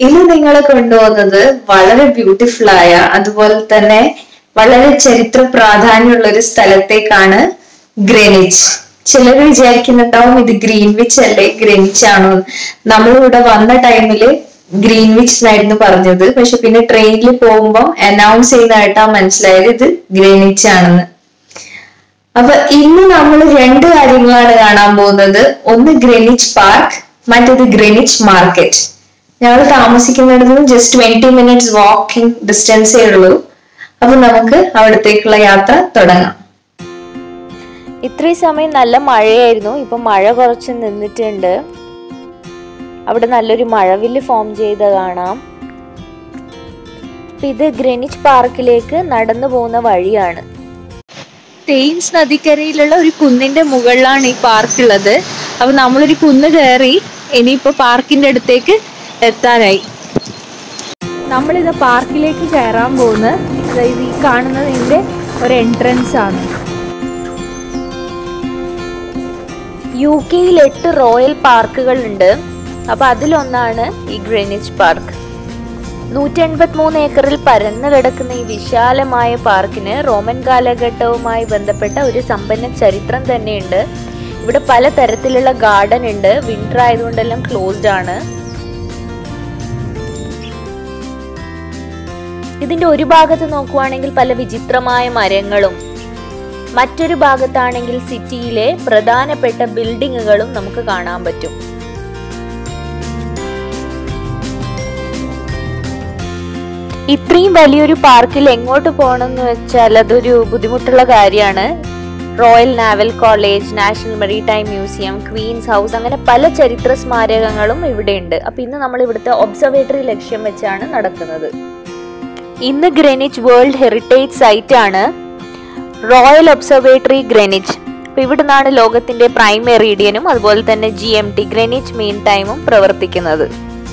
ഇന്ന് നിങ്ങളെ കൊണ്ടുപോകുന്നത് വളരെ ബ്യൂട്ടിഫുൾ ആയ അതുപോലെ തന്നെ വളരെ ചരിത്ര പ്രാധാന്യമുള്ള ഒരു സ്ഥലത്തേക്കാണ് ഗ്രെനിച്ച് ചിലർ വിചാരിക്കുന്നുണ്ടാവും ഇത് ഗ്രീൻവിച്ച് അല്ലേ ഗ്രെനിച്ച് ആണോ നമ്മളിവിടെ വന്ന ടൈമില് ഗ്രീൻവിച്ച് എന്നായിരുന്നു പറഞ്ഞത് പക്ഷെ പിന്നെ ട്രെയിനിൽ പോകുമ്പോൾ അനൗൺസ് ചെയ്യുന്നതായിട്ടാ മനസ്സിലായത് ഇത് ഗ്രെനിച്ച് ആണെന്ന് അപ്പൊ ഇന്ന് നമ്മൾ രണ്ട് കാര്യങ്ങളാണ് കാണാൻ പോകുന്നത് ഒന്ന് ഗ്രെനിച്ച് പാർക്ക് മറ്റേത് ഗ്രെനിച്ച് മാർക്കറ്റ് ഞങ്ങൾ താമസിക്കുന്നിടത്ത് നിന്ന് ജസ്റ്റ് ട്വന്റി മിനിറ്റ്സ് വാക്കിംഗ് ഡിസ്റ്റൻസേ ഉള്ളൂ അപ്പൊ നമുക്ക് അവിടത്തേക്കുള്ള യാത്ര തുടങ്ങാം ഇത്രയും സമയം നല്ല മഴയായിരുന്നു ഇപ്പൊ മഴ കുറച്ച് നിന്നിട്ടുണ്ട് അവിടെ നല്ലൊരു മഴവില്ല് ഫോം ചെയ്ത് കാണാം അപ്പൊ ഇത് ഗ്രെനിച്ച് പാർക്കിലേക്ക് നടന്നു പോകുന്ന വഴിയാണ് തേംസ് നദിക്കരയിലുള്ള ഒരു കുന്നിന്റെ മുകളിലാണ് ഈ പാർക്ക് ഉള്ളത് അപ്പൊ നമ്മളൊരു കുന്ന് കയറി ഇനിയിപ്പോ പാർക്കിന്റെ അടുത്തേക്ക് എത്താനായി നമ്മളിത് പാർക്കിലേക്ക് കയറാൻ പോകുന്ന അതായത് ഈ കാണുന്നതിന്റെ ഒരു എൻട്രൻസ് ആണ് യു കെയിൽ എട്ട് റോയൽ പാർക്കുകൾ ഉണ്ട് അപ്പൊ അതിലൊന്നാണ് ഈ ഗ്രെനിച്ച് പാർക്ക് നൂറ്റി എൺപത്തി മൂന്ന് ഏക്കറിൽ പരന്നു കിടക്കുന്ന ഈ വിശാലമായ പാർക്കിന് റോമൻ കാലഘട്ടവുമായി ബന്ധപ്പെട്ട ഒരു സമ്പന്ന ചരിത്രം തന്നെയുണ്ട് ഇവിടെ പല തരത്തിലുള്ള ഗാർഡൻ ഉണ്ട് വിന്റർ ആയതുകൊണ്ടെല്ലാം ക്ലോസ്ഡ് ആണ് ഇതിന്റെ ഒരു ഭാഗത്ത് നോക്കുവാണെങ്കിൽ പല വിചിത്രമായ മരങ്ങളും മറ്റൊരു ഭാഗത്താണെങ്കിൽ സിറ്റിയിലെ പ്രധാനപ്പെട്ട ബിൽഡിങ്ങുകളും നമുക്ക് കാണാൻ പറ്റും ഇത്രയും വലിയൊരു പാർക്കിൽ എങ്ങോട്ട് പോകണം എന്ന് വെച്ചാൽ അതൊരു ബുദ്ധിമുട്ടുള്ള കാര്യമാണ് Royal Naval College National Maritime Museum Queen's House അങ്ങനെ പല ചരിത്ര സ്മാരകങ്ങളും ഇവിടെ ഉണ്ട് അപ്പൊ ഇന്ന് നമ്മൾ ഇവിടുത്തെ ഒബ്സർവേറ്ററി ലക്ഷ്യം വെച്ചാണ് നടക്കുന്നത് ഇന്ന് ഗ്രെനിച്ച് വേൾഡ് ഹെറിറ്റേജ് സൈറ്റ് ആണ് റോയൽ ഒബ്സർവേറ്ററി ഗ്രെനിച്ച് അപ്പൊ ഇവിടുന്നാണ് ലോകത്തിന്റെ പ്രൈം മെറീഡിയനും അതുപോലെ തന്നെ G M T Greenwich mean ടൈമും പ്രവർത്തിക്കുന്നത്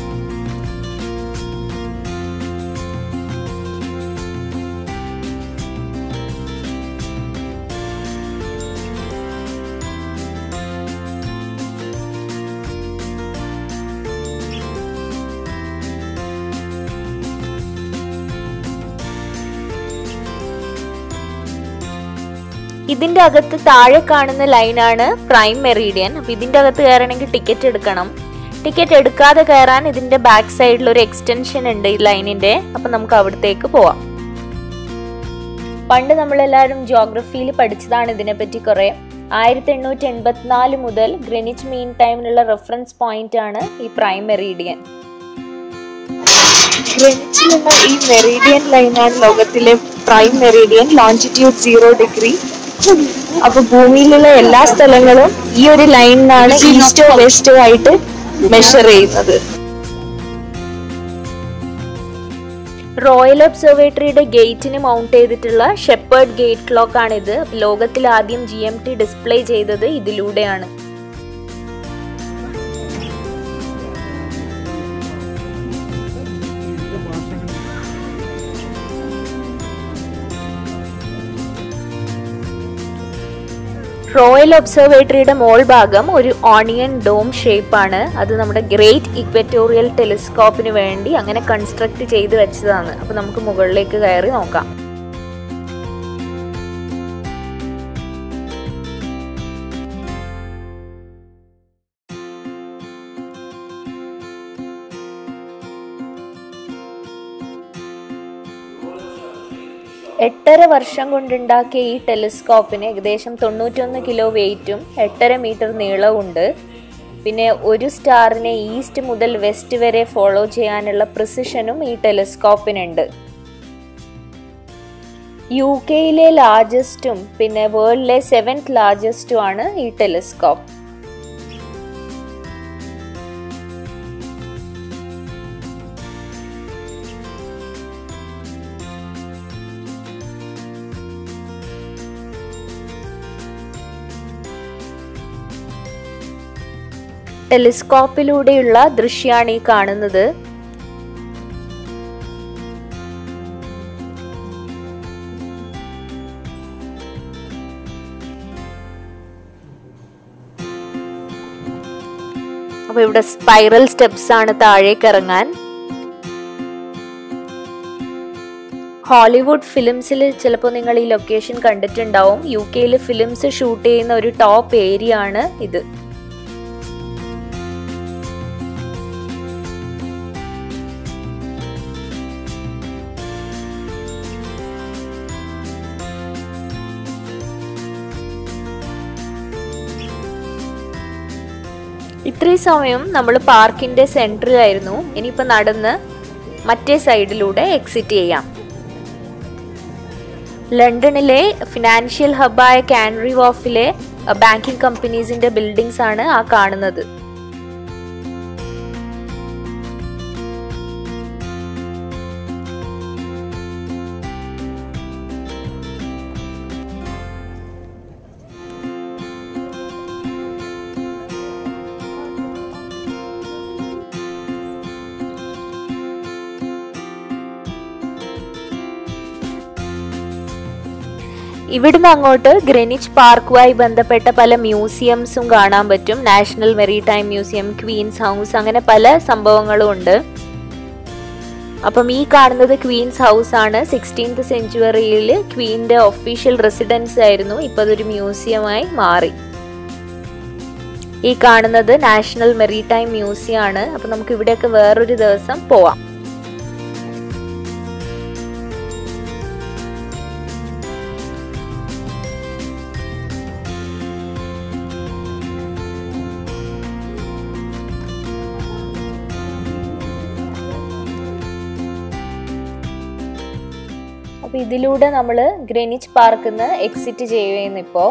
ഇതിന്റെ അകത്ത് താഴെ കാണുന്ന ലൈനാണ് പ്രൈം മെറീഡിയൻ അപ്പൊ ഇതിന്റെ അകത്ത് കയറണമെങ്കിൽ ടിക്കറ്റ് എടുക്കണം ടിക്കറ്റ് എടുക്കാതെ കയറാൻ ഇതിന്റെ ബാക്ക് സൈഡിൽ ഒരു എക്സ്റ്റൻഷൻ ഉണ്ട് ഈ ലൈനിന്റെ അപ്പൊ നമുക്ക് അവിടത്തേക്ക് പോവാം പണ്ട് നമ്മളെല്ലാവരും ജോഗ്രഫിയിൽ പഠിച്ചതാണ് ഇതിനെപ്പറ്റി കുറെ ആയിരത്തി എണ്ണൂറ്റി എൺപത്തിനാല് മുതൽ ഗ്രെനിച്ച് മീൻ ടൈമിലുള്ള റെഫറൻസ് പോയിന്റ് ആണ് ഈ പ്രൈം മെറീഡിയൻ ഗ്രെനിച്ചിലുള്ള ഈ മെറീഡിയൻ ലൈനാണ് ലോകത്തിലെ prime meridian longitude zero degree അപ്പൊ ഭൂമിയിലുള്ള എല്ലാ സ്ഥലങ്ങളും ഈ ഒരു ലൈനിനാണ് ഈസ്റ്റോ വെസ്റ്റോ ആയിട്ട് മെഷർ ചെയ്യുന്നത് റോയൽ ഒബ്സർവേറ്ററിയുടെ ഗേറ്റിന് മൗണ്ട് ചെയ്തിട്ടുള്ള ഷെപ്പേർഡ് ഗേറ്റ് ക്ലോക്ക് ആണിത് ലോകത്തിൽ ആദ്യം ജി എം ടി ഡിസ്പ്ലേ ചെയ്തത് ഇതിലൂടെയാണ് റോയൽ ഒബ്സർവേറ്ററിയുടെ മോൾ ഭാഗം ഒരു ഓണിയൻ ഡോം ഷേപ്പ് ആണ് അത് നമ്മുടെ ഗ്രേറ്റ് ഇക്വറ്റോറിയൽ ടെലിസ്കോപ്പിന് വേണ്ടി അങ്ങനെ കൺസ്ട്രക്ട് ചെയ്ത് വെച്ചതാണ് അപ്പൊ നമുക്ക് മുകളിലേക്ക് കയറി നോക്കാം എട്ടര വർഷം കൊണ്ടുണ്ടാക്കിയ ഈ ടെലിസ്കോപ്പിന് ഏകദേശം തൊണ്ണൂറ്റൊന്ന് കിലോ വെയിറ്റും എട്ടര മീറ്റർ നീളവുമുണ്ട് പിന്നെ ഒരു സ്റ്റാറിനെ ഈസ്റ്റ് മുതൽ വെസ്റ്റ് വരെ ഫോളോ ചെയ്യാനുള്ള പ്രിസിഷനും ഈ ടെലിസ്കോപ്പിനുണ്ട് യു കെയിലെ ലാർജസ്റ്റും പിന്നെ വേൾഡിലെ സെവൻത് ലാർജസ്റ്റും ആണ് ഈ ടെലിസ്കോപ്പ് ടെലിസ്കോപ്പിലൂടെയുള്ള ദൃശ്യമാണ് ഈ കാണുന്നത് അപ്പൊ ഇവിടെ സ്പൈറൽ സ്റ്റെപ്സ് ആണ് താഴേക്ക് ഇറങ്ങാൻ ഹോളിവുഡ് ഫിലിംസിൽ ചിലപ്പോൾ നിങ്ങൾ ഈ ലൊക്കേഷൻ കണ്ടിട്ടുണ്ടാവും യു കെയിൽ ഫിലിംസ് ഷൂട്ട് ചെയ്യുന്ന ഒരു ടോപ്പ് ഏരിയ ആണ് ഇത് ഇത്രയും സമയം നമ്മൾ പാർക്കിന്റെ സെൻറ്ററിലായിരുന്നു ഇനിയിപ്പോൾ നടന്ന് മറ്റേ സൈഡിലൂടെ എക്സിറ്റ് ചെയ്യാം ലണ്ടനിലെ ഫിനാൻഷ്യൽ ഹബായ കാനറി വോഫിലെ ബാങ്കിങ് കമ്പനീസിന്റെ ബിൽഡിങ്സ് ആണ് ആ കാണുന്നത് ഇവിടുന്ന് അങ്ങോട്ട് ഗ്രെനിച്ച് പാർക്കുമായി ബന്ധപ്പെട്ട പല മ്യൂസിയംസും കാണാൻ പറ്റും National Maritime Museum Queen's House അങ്ങനെ പല സംഭവങ്ങളും ഉണ്ട് അപ്പം ഈ കാണുന്നത് ക്വീൻസ് ഹൗസ് ആണ് സിക്സ്റ്റീൻത് സെഞ്ചുറിയിൽ ക്വീൻ്റെ ഒഫീഷ്യൽ റെസിഡൻസ് ആയിരുന്നു ഇപ്പോൾ അതൊരു മ്യൂസിയമായി മാറി ഈ കാണുന്നത് നാഷണൽ മെറിടൈം മ്യൂസിയം ആണ് അപ്പം നമുക്ക് ഇവിടെയൊക്കെ വേറൊരു ദിവസം പോവാം അപ്പൊ ഇതിലൂടെ നമ്മൾ ഗ്രെനിച്ച് പാർക്കിൽ നിന്ന് എക്സിറ്റ് ചെയ്യുന്നു ഇപ്പോ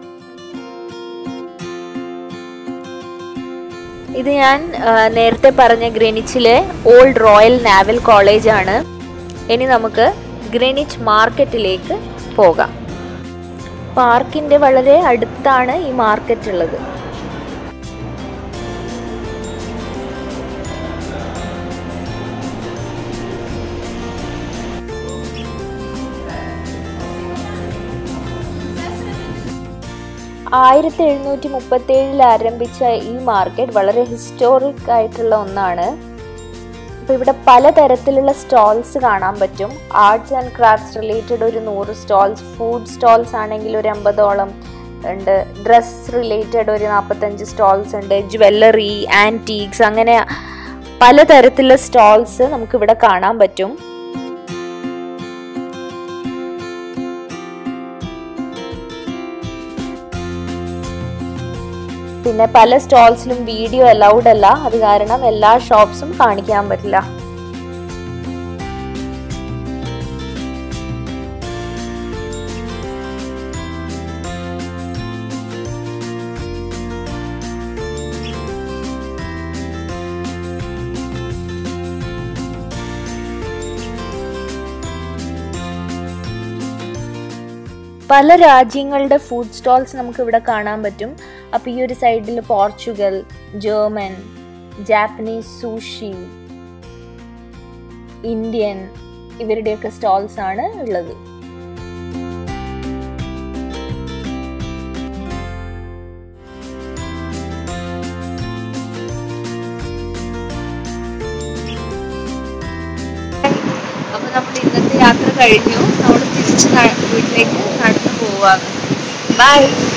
ഇത് ഞാൻ ആ, നേരത്തെ പറഞ്ഞ ഗ്രെനിച്ചിലെ ഓൾഡ് റോയൽ നാവൽ കോളേജ് ആണ് ഇനി നമുക്ക് ഗ്രെനിച്ച് മാർക്കറ്റിലേക്ക് പോകാം പാർക്കിന്റെ വളരെ അടുത്താണ് ഈ മാർക്കറ്റ് ഉള്ളത് ആയിരത്തി എഴുന്നൂറ്റി മുപ്പത്തി ഏഴിൽ ആരംഭിച്ച ഈ മാർക്കറ്റ് വളരെ ഹിസ്റ്റോറിക് ആയിട്ടുള്ള ഒന്നാണ് അപ്പോൾ ഇവിടെ പലതരത്തിലുള്ള സ്റ്റോൾസ് കാണാൻ പറ്റും ആർട്സ് ആൻഡ് ക്രാഫ്റ്റ്സ് റിലേറ്റഡ് ഒരു നൂറ് സ്റ്റോൾസ് ഫുഡ് സ്റ്റോൾസ് ആണെങ്കിൽ ഒരു അമ്പതോളം ഉണ്ട് ഡ്രസ് റിലേറ്റഡ് ഒരു നാൽപ്പത്തഞ്ച് സ്റ്റോൾസ് ഉണ്ട് ജ്വല്ലറി ആൻറ്റീക്സ് അങ്ങനെ പലതരത്തിലുള്ള സ്റ്റോൾസ് നമുക്കിവിടെ കാണാൻ പറ്റും പിന്നെ പല സ്റ്റോൾസിലും വീഡിയോ അലൗഡ് അല്ല അത് കാരണം എല്ലാ ഷോപ്സും കാണിക്കാൻ പറ്റില്ല പല രാജ്യങ്ങളുടെ ഫുഡ് സ്റ്റോൾസ് നമുക്ക് ഇവിടെ കാണാൻ പറ്റും അപ്പോൾ ഈ ഒരു സൈഡിൽ Portugal German Japanese sushi Indian ഇവരുടെയൊക്കെ സ്റ്റോൾസ് ആണ് ഉള്ളത് അപ്പൊ നമ്മൾ ഇന്നത്തെ യാത്ര കഴിഞ്ഞു നമ്മൾ തിരിച്ച് ന- വീട്ടിലേക്ക് നടന്നു പോവാണ് ബൈ